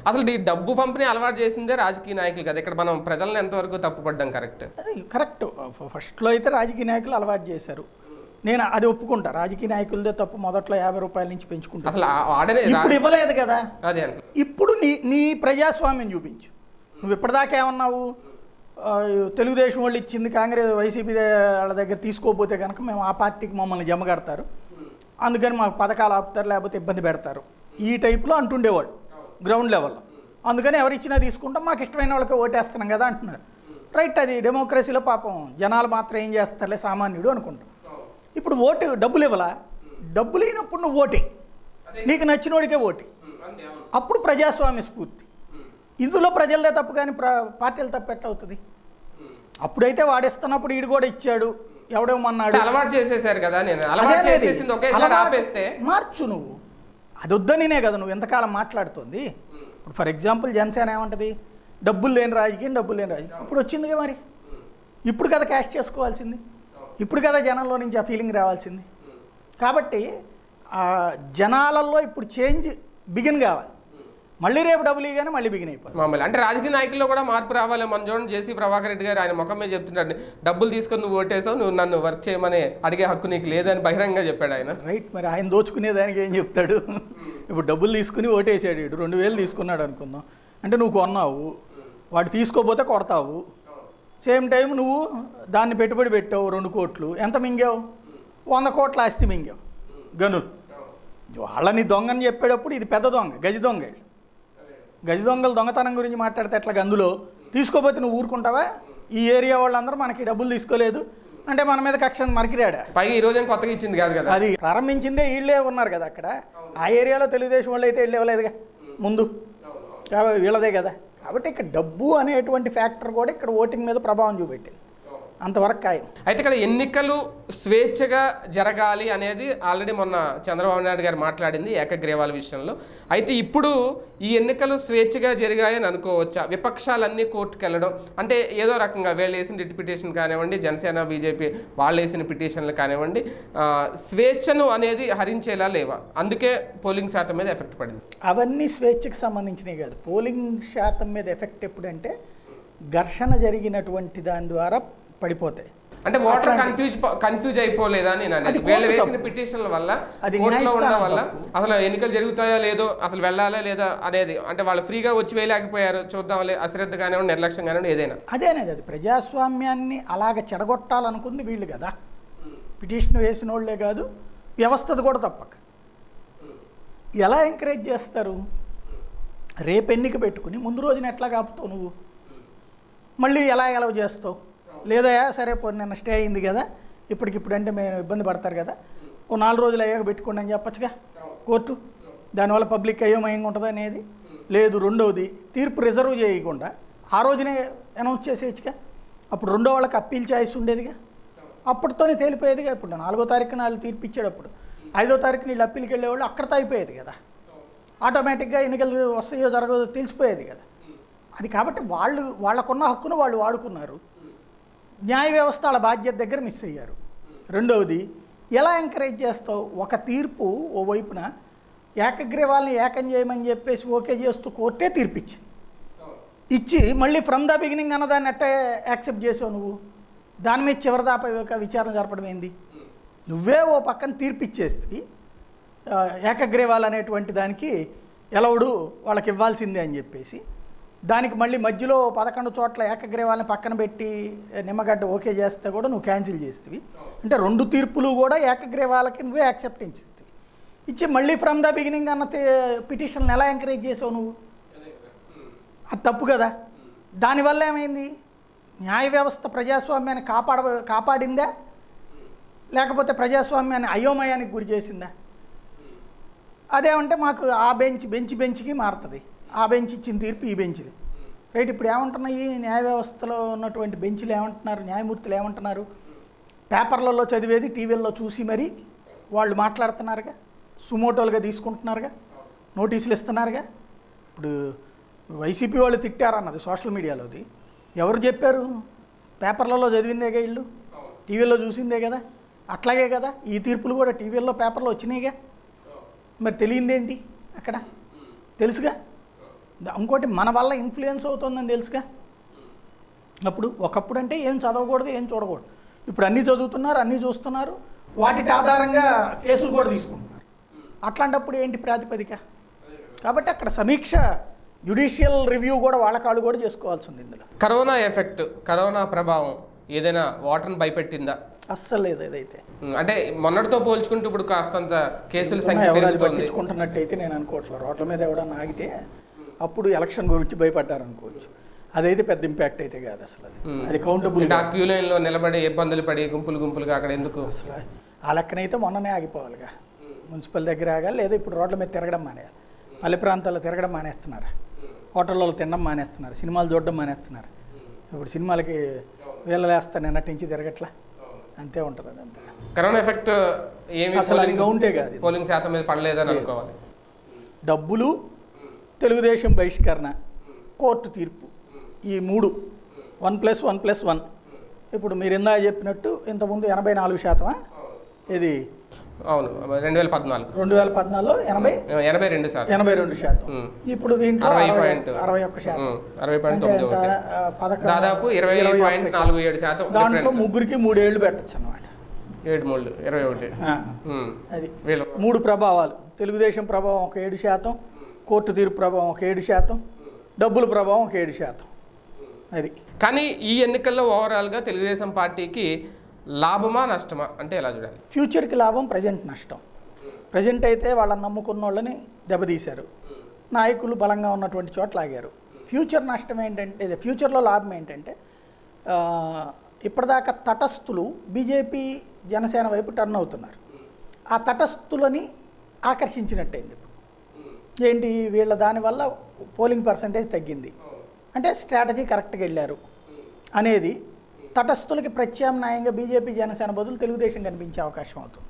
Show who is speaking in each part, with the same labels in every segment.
Speaker 1: అసలు ఈ డబ్బు పంపిణీ అలవాటు చేసిందే రాజకీయ నాయకులు కదా ఇక్కడ మనం ప్రజలను ఎంతవరకు తప్పుపడ్డాం కరెక్ట్
Speaker 2: అది కరెక్ట్ ఫస్ట్లో అయితే రాజకీయ నాయకులు అలవాటు చేశారు నేను అది ఒప్పుకుంటా రాజకీయ నాయకులదే తప్పు మొదట్లో యాభై రూపాయల నుంచి పెంచుకుంటా
Speaker 1: అసలు ఆ- ఆడనే రా-
Speaker 2: ఇప్పుడు ఇవ్వలేదు కదా
Speaker 1: అదే అండి
Speaker 2: ఇప్పుడు నీ నీ ప్రజాస్వామ్యం చూపించు నువ్వు ఇప్పటిదాకా ఏమన్నావు ఆ, తెలుగుదేశం వాళ్ళు ఇచ్చింది కాంగ్రెస్ వైసీపీ వాళ్ళ దగ్గర తీసుకోకపోతే కనుక మేము ఆ పార్టీకి మమ్మల్ని జమ కడతారు అందుకని మాకు పథకాలు ఆపుతారు లేకపోతే ఇబ్బంది పెడతారు ఈ టైప్లో అంటుండేవాళ్ళు గ్రౌండ్ లెవెల్లో అందుకని ఎవరు ఇచ్చినా తీసుకుంటాం మాకు ఇష్టమైన వాళ్ళకి ఓటేస్తున్నాం కదా అంటున్నారు రైట్ అది డెమోక్రసీలో పాపం జనాలు మాత్రం ఏం చేస్తారులే సామాన్యుడు అనుకుంటాం ఇప్పుడు ఓటు డబ్బులు ఇవ్వలా డబ్బులు అయినప్పుడు నువ్వు ఓటే నీకు నచ్చినోడికే ఓటే అప్పుడు ప్రజాస్వామ్య స్ఫూర్తి ఇందులో ప్రజలదే తప్పు కానీ ప్ర పార్టీల తప్పు ఎట్లా అవుతుంది అప్పుడైతే వాడిస్తున్నప్పుడు ఈడు కూడా ఇచ్చాడు ఎవడేమన్నాడు
Speaker 1: అంటే అలవాటు చేసేసారు కదా నేను అలవాటు
Speaker 2: అదే అనేది.
Speaker 1: చేసేసింది ఒకేసారి
Speaker 2: అలవాటు
Speaker 1: ఆపేస్తే
Speaker 2: మార్చు నువ్వు అది వద్దనినే కదా నువ్వు ఎంతకాలం మాట్లాడుతుంది ఇప్పుడు ఫర్ ఎగ్జాంపుల్ జనసేన ఏమంటది డబ్బులు లేని రాజకీయం డబ్బులు లేని రాజకీయం ఇప్పుడు వచ్చిందిగా మరి ఇప్పుడు కదా క్యాష్ చేసుకోవాల్సింది ఇప్పుడు కదా జనంలో నుంచి ఆ ఫీలింగ్ రావాల్సింది కాబట్టి ఆ జనాలలో ఇప్పుడు చేంజ్ బిగిన్ కావాలి మళ్ళీ రేపు డబ్బులు ఇగానే మళ్ళీ బిగిన్ అయిపోవాలి
Speaker 1: మామూలు అంటే రాజకీయ నాయకుల్లో కూడా మార్పు రావాలి మన చూడండి జేసీ ప్రభాకర్ రెడ్డి గారు ఆయన ముఖం మీద చెప్తున్నాడు డబ్బులు తీసుకొని నువ్వు ఓటేసావు నువ్వు నన్ను వర్క్ చేయమని అడిగే హక్కు నీకు లేదని బహిరంగంగా చెప్పాడు ఆయన
Speaker 2: రైట్ మరి ఆయన దోచుకునేదానికి ఏం చెప్తాడు ఇప్పుడు డబ్బులు తీసుకుని ఓటేసాడు వీడు రెండు వేలు తీసుకున్నాడు అనుకుందాం అంటే నువ్వు కొన్నావు వాడు తీసుకోపోతే కొడతావు సేమ్ టైం నువ్వు దాన్ని పెట్టుబడి పెట్టావు రెండు కోట్లు ఎంత మింగావు వంద కోట్ల ఆస్తి మింగావు గనులు వాళ్ళని దొంగని చెప్పేటప్పుడు ఇది పెద్ద దొంగ గజ దొంగ వీళ్ళు. గజ దొంగలు దొంగతనం గురించి మాట్లాడితే ఎట్లా అందులో తీసుకోపోతే నువ్వు ఊరుకుంటావా ఈ ఏరియా వాళ్ళందరూ మనకి డబ్బులు తీసుకోలేదు అంటే మన మీద కక్ష మరికిరాడా
Speaker 1: పైగా ఈ రోజు ఏం కొత్తగా ఇచ్చింది కాదు కదా
Speaker 2: అది ప్రారంభించిందే వీళ్ళే ఉన్నారు కదా అక్కడ ఆ ఏరియాలో తెలుగుదేశం వాళ్ళు అయితే వీళ్ళు ఇవ్వలేదుగా ముందు కాబట్టి వీళ్ళదే కదా కాబట్టి ఇక్కడ డబ్బు అనేటువంటి ఫ్యాక్టర్ కూడా ఇక్కడ ఓటింగ్ మీద ప్రభావం చూపెట్టింది అంతవరకు ఖాయం
Speaker 1: అయితే ఇక్కడ ఎన్నికలు స్వేచ్ఛగా జరగాలి అనేది ఆల్రెడీ మొన్న చంద్రబాబు నాయుడు గారు మాట్లాడింది ఏకగ్రీవాల విషయంలో అయితే ఇప్పుడు ఈ ఎన్నికలు స్వేచ్ఛగా జరిగాయని అనుకోవచ్చా విపక్షాలన్నీ కోర్టుకు వెళ్ళడం అంటే ఏదో రకంగా వీళ్ళు వేసిన రిట్ పిటిషన్ కానివ్వండి జనసేన బీజేపీ వాళ్ళు వేసిన పిటిషన్లు కానివ్వండి ఆ, స్వేచ్ఛను అనేది హరించేలా లేవా అందుకే పోలింగ్ శాతం మీద ఎఫెక్ట్ పడింది
Speaker 2: అవన్నీ స్వేచ్ఛకు సంబంధించినవి కాదు పోలింగ్ శాతం మీద ఎఫెక్ట్ ఎప్పుడంటే ఘర్షణ జరిగినటువంటి దాని ద్వారా పడిపోతాయి
Speaker 1: అంటే ఓటర్ కన్ఫ్యూజ్ కన్ఫ్యూజ్ అయిపోలేదా అని నేను అనేది
Speaker 2: అది
Speaker 1: వీళ్ళు
Speaker 2: కోర్టు
Speaker 1: వేసిన
Speaker 2: తప్పు.
Speaker 1: పిటిషన్ల వల్ల
Speaker 2: అది
Speaker 1: కోర్టులో
Speaker 2: న్యాయస్థానం
Speaker 1: ఉండడం వల్ల
Speaker 2: తప్పు.
Speaker 1: అసలు ఎన్నికలు జరుగుతాయో లేదో అసలు వెళ్ళాలా లేదా అనేది అంటే వాళ్ళు ఫ్రీగా వచ్చి వేయలేకపోయారు చూద్దాంలే అశ్రద్ధ కానివ్వండి నిర్లక్ష్యం కానివ్వండి ఏదైనా
Speaker 2: అదేనేది అది ప్రజాస్వామ్యాన్ని అలాగ చెడగొట్టాలనుకుంది వీళ్ళు కదా పిటిషన్ వేసిన వాళ్ళే కాదు వ్యవస్థది కూడా తప్పక ఎలా ఎంకరేజ్ చేస్తారు రేపు ఎన్నిక పెట్టుకుని ముందు రోజున ఎట్లా కాపుతావు నువ్వు మళ్ళీ ఎలా ఎలా చేస్తావు లేదా సరే పోనీ నిన్న స్టే అయింది కదా ఇప్పటికిప్పుడు అంటే మేము ఇబ్బంది పడతారు కదా ఓ నాలుగు రోజులు అయ్యాక పెట్టుకోండి అని చెప్పచ్చుగా కోర్టు దానివల్ల పబ్లిక్ అయోమయంగా ఉంటుంది అనేది లేదు రెండవది తీర్పు రిజర్వ్ చేయకుండా ఆ రోజునే అనౌన్స్ చేసేయచ్చుగా అప్పుడు రెండో వాళ్ళకి అప్పీల్ ఛాయిస్ ఉండేదిగా అప్పటితోనే తేలిపోయేదిగా ఇప్పుడు నాలుగో తారీఖున వాళ్ళు తీర్పు ఇచ్చేటప్పుడు ఐదో తారీఖున వీళ్ళు అప్పీల్కి వెళ్ళేవాళ్ళు అక్కడితో అయిపోయేది కదా ఆటోమేటిక్గా ఎన్నికలు వస్తాయో జరగదో తెలిసిపోయేది కదా అది కాబట్టి వాళ్ళు వాళ్ళకున్న హక్కును వాళ్ళు వాడుకున్నారు న్యాయ వ్యవస్థ వాళ్ళ బాధ్యత దగ్గర మిస్ అయ్యారు రెండవది ఎలా ఎంకరేజ్ చేస్తావు ఒక తీర్పు ఓ వైపున ఏకగ్రీవాల్ని ఏకం చేయమని చెప్పేసి ఓకే చేస్తూ కోర్టే తీర్పిచ్చింది ఇచ్చి మళ్ళీ ఫ్రమ్ ద బిగినింగ్ అన్నదాన్ని ఎట్ట యాక్సెప్ట్ చేసావు నువ్వు దాని మీద చివరిదాపై ఒక విచారణ జరపడం ఏంది నువ్వే ఓ పక్కన తీర్పిచ్చేసి ఆ, ఏకగ్రీవాలు అనేటువంటి దానికి ఎలవుడు వాళ్ళకి ఇవ్వాల్సిందే అని చెప్పేసి దానికి మళ్ళీ మధ్యలో పదకొండు చోట్ల ఏకగ్రీవాలని పక్కన పెట్టి నిమ్మగడ్డ ఓకే చేస్తే కూడా నువ్వు క్యాన్సిల్ చేస్తేవి అంటే రెండు తీర్పులు కూడా ఏకగ్రీవాలకి నువ్వే యాక్సెప్టెన్స్ ఇస్తావి ఇచ్చి మళ్ళీ ఫ్రమ్ ద బిగినింగ్ అన్న పిటిషన్లు ఎలా ఎంకరేజ్ చేసావు నువ్వు అది తప్పు కదా దానివల్ల ఏమైంది న్యాయ వ్యవస్థ ప్రజాస్వామ్యాన్ని కాపాడ కాపాడిందా లేకపోతే ప్రజాస్వామ్యాన్ని అయోమయానికి గురి చేసిందా అదేమంటే మాకు ఆ బెంచ్ బెంచ్ బెంచ్కి మారుతుంది ఆ బెంచ్ ఇచ్చిన తీర్పు ఈ బెంచ్లు రైట్ ఇప్పుడు ఏమంటున్నాయి న్యాయ వ్యవస్థలో ఉన్నటువంటి బెంచ్లు ఏమంటున్నారు న్యాయమూర్తులు ఏమంటున్నారు పేపర్లలో చదివేది టీవీల్లో చూసి మరి వాళ్ళు మాట్లాడుతున్నారుగా సుమోటోలుగా తీసుకుంటున్నారుగా నోటీసులు ఇస్తున్నారుగా ఇప్పుడు వైసీపీ వాళ్ళు తిట్టారన్నది సోషల్ మీడియాలోది ఎవరు చెప్పారు పేపర్లలో చదివిందేగా ఇల్లు టీవీలో చూసిందే కదా అట్లాగే కదా ఈ తీర్పులు కూడా టీవీల్లో పేపర్లో వచ్చినాయిగా మరి తెలియందేంటి అక్కడ తెలుసుగా ద- ఇంకోటి మన వల్ల ఇన్ఫ్లుయెన్స్ అవుతుందని తెలుసుగా అప్పుడు ఒకప్పుడు అంటే ఏం చదవకూడదు ఏం చూడకూడదు ఇప్పుడు అన్నీ చదువుతున్నారు అన్నీ చూస్తున్నారు వాటి ఆధారంగా కేసులు కూడా తీసుకుంటున్నారు అట్లాంటప్పుడు ఏంటి ప్రాతిపదిక కాబట్టి అక్కడ సమీక్ష జ్యుడిషియల్ రివ్యూ కూడా వాళ్ళ కాళ్ళు కూడా చేసుకోవాల్సి ఉంది ఇందులో
Speaker 1: కరోనా ఎఫెక్ట్ కరోనా ప్రభావం ఏదైనా వాటర్ని భయపెట్టిందా
Speaker 2: అస్సలు లేదు ఏదైతే
Speaker 1: ఉమ్, అంటే మొన్నటితో పోల్చుకుంటూ ఇప్పుడు కాస్తంత కేసుల సంఖ్య
Speaker 2: ఎవరు అది
Speaker 1: పెరుగుతోంది
Speaker 2: పట్టించుకుంటున్నట్టయితే నేను అనుకోవట్లేదు రోడ్ల మీద ఎవడన్నా ఆగితే అప్పుడు ఎలక్షన్ గురించి భయపడ్డారు అనుకోవచ్చు అదైతే పెద్ద ఇంపాక్ట్ అయితే కాదు అసలు అది
Speaker 1: Hmm.
Speaker 2: అది కౌంటబుల్
Speaker 1: అంటే ఆ క్యూ లైన్లో నిలబడి ఇబ్బందులు పడి గుంపులు గుంపులుగా అక్కడ ఎందుకు
Speaker 2: అసలు ఆ లెక్కనైతే మొన్ననే ఆగిపోవాలిగా మున్సిపల్ దగ్గర ఆగాలి లేదా ఇప్పుడు రోడ్ల మీద తిరగడం మానేయాలి పల్లె ప్రాంతాల్లో తిరగడం మానేస్తున్నారు హోటల్లో తినడం మానేస్తున్నారు సినిమాలు చూడడం మానేస్తున్నారు ఇప్పుడు సినిమాలకి వీళ్ళలేస్తాను నటించి తిరగట్లా అంతే ఉంటుంది అదంతా
Speaker 1: కరోనా ఎఫెక్ట్ ఏమి
Speaker 2: అసలు అది
Speaker 1: పోలింగ్
Speaker 2: కౌంటే కాదు ఇది.
Speaker 1: పోలింగ్ శాతం మీద పడలేదని అనుకోవాలి
Speaker 2: డబ్బులు తెలుగుదేశం బహిష్కరణ కోర్టు తీర్పు ఈ మూడు one plus one plus one ఇప్పుడు మీరు ఇందా చెప్పినట్టు ఇంతకుముందు ఎనభై నాలుగు శాతమా ఇది
Speaker 1: అవును రెండు వేల పద్నాలుగు
Speaker 2: రెండు వేల పద్నాలుగులో ఎనభై
Speaker 1: ఎనభై రెండు శాతం
Speaker 2: ఎనభై రెండు శాతం
Speaker 1: ఉమ్.
Speaker 2: ఇప్పుడు దీంట్లో
Speaker 1: అరవై
Speaker 2: అరవై
Speaker 1: పాయింట్
Speaker 2: అరవై ఒక్క శాతం
Speaker 1: ఉమ్, అరవై పాయింట్
Speaker 2: అంటే
Speaker 1: తొమ్మిది
Speaker 2: ఎంత?
Speaker 1: ఒకటి
Speaker 2: ఆ, పదకొండు
Speaker 1: దాదాపు ఇరవై
Speaker 2: ఇరవై
Speaker 1: పాయింట్
Speaker 2: ఒక్క
Speaker 1: నాలుగు ఏడు శాతం
Speaker 2: దాంట్లో
Speaker 1: డిఫరెన్స్
Speaker 2: ముగ్గురికి మూడేళ్లు పెట్టచ్చు అనమాట
Speaker 1: ఏడు మూడు ఇరవై ఒకటి ఉమ్.
Speaker 2: అది
Speaker 1: వీళ్ళు
Speaker 2: మూడు ప్రభావాలు తెలుగుదేశం ప్రభావం ఒక ఏడు శాతం కోర్టు తీర్పు ప్రభావం ఒక ఏడు శాతం డబ్బుల ప్రభావం ఒక ఏడు శాతం అది
Speaker 1: కానీ ఈ ఎన్నికల్లో ఓవరాల్గా తెలుగుదేశం పార్టీకి లాభమా నష్టమా అంటే ఎలా చూడాలి
Speaker 2: ఫ్యూచర్కి లాభం ప్రజెంట్ నష్టం ప్రజెంట్ అయితే వాళ్ళని నమ్ముకున్న వాళ్ళని దెబ్బతీశారు నాయకులు బలంగా ఉన్నటువంటి చోట్ల ఆగారు ఫ్యూచర్ నష్టం ఏంటంటే ఇది ఫ్యూచర్లో లాభం ఏంటంటే ఆ, ఇప్పటిదాకా తటస్థులు బీజేపీ జనసేన వైపు టర్న్ అవుతున్నారు ఆ తటస్థులని ఆకర్షించినట్టయింది ఇప్పుడు ఏంటి వీళ్ళ దానివల్ల పోలింగ్ పర్సంటేజ్ తగ్గింది అంటే స్ట్రాటజీ కరెక్ట్గా వెళ్ళారు అనేది తటస్థులకి ప్రత్యామ్నాయంగా బీజేపీ జనసేన బదులు తెలుగుదేశం కనిపించే అవకాశం అవుతుంది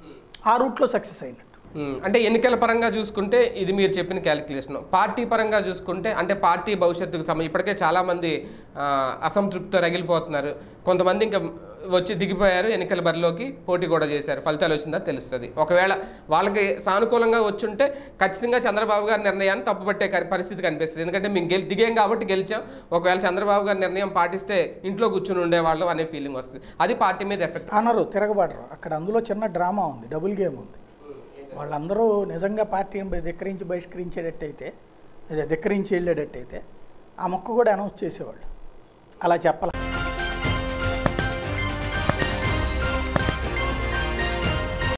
Speaker 2: ఆ రూట్లో సక్సెస్ అయినట్టు
Speaker 1: ఉమ్, అంటే ఎన్నికల పరంగా చూసుకుంటే ఇది మీరు చెప్పిన క్యాలిక్యులేషన్ పార్టీ పరంగా చూసుకుంటే అంటే పార్టీ భవిష్యత్తుకు సంబంధించి ఇప్పటికే చాలామంది ఆ, అసంతృప్తితో రగిలిపోతున్నారు కొంతమంది ఇంకా వచ్చి దిగిపోయారు ఎన్నికల బరిలోకి పోటీ కూడా చేశారు ఫలితాలు వచ్చిందా తెలుస్తుంది ఒకవేళ వాళ్ళకి సానుకూలంగా వచ్చుంటే ఖచ్చితంగా చంద్రబాబు గారి నిర్ణయాన్ని తప్పుపట్టే కరి- పరిస్థితి కనిపిస్తుంది ఎందుకంటే మేము గెలి దిగాం కాబట్టి గెలిచాం ఒకవేళ చంద్రబాబు గారి నిర్ణయం పాటిస్తే ఇంట్లో కూర్చుని ఉండేవాళ్ళు అనే ఫీలింగ్ వస్తుంది అది పార్టీ మీద ఎఫెక్ట్
Speaker 2: అనరు తిరగబడరు అక్కడ అందులో చిన్న డ్రామా ఉంది డబుల్ గేమ్ ఉంది వాళ్ళందరూ నిజంగా పార్టీని ధిక్కరించి బహిష్కరించేటట్టయితే అదే ధిక్కరించి వెళ్ళేటట్టయితే ఆ మొక్క కూడా అనౌన్స్ చేసేవాళ్ళు అలా చెప్పాలి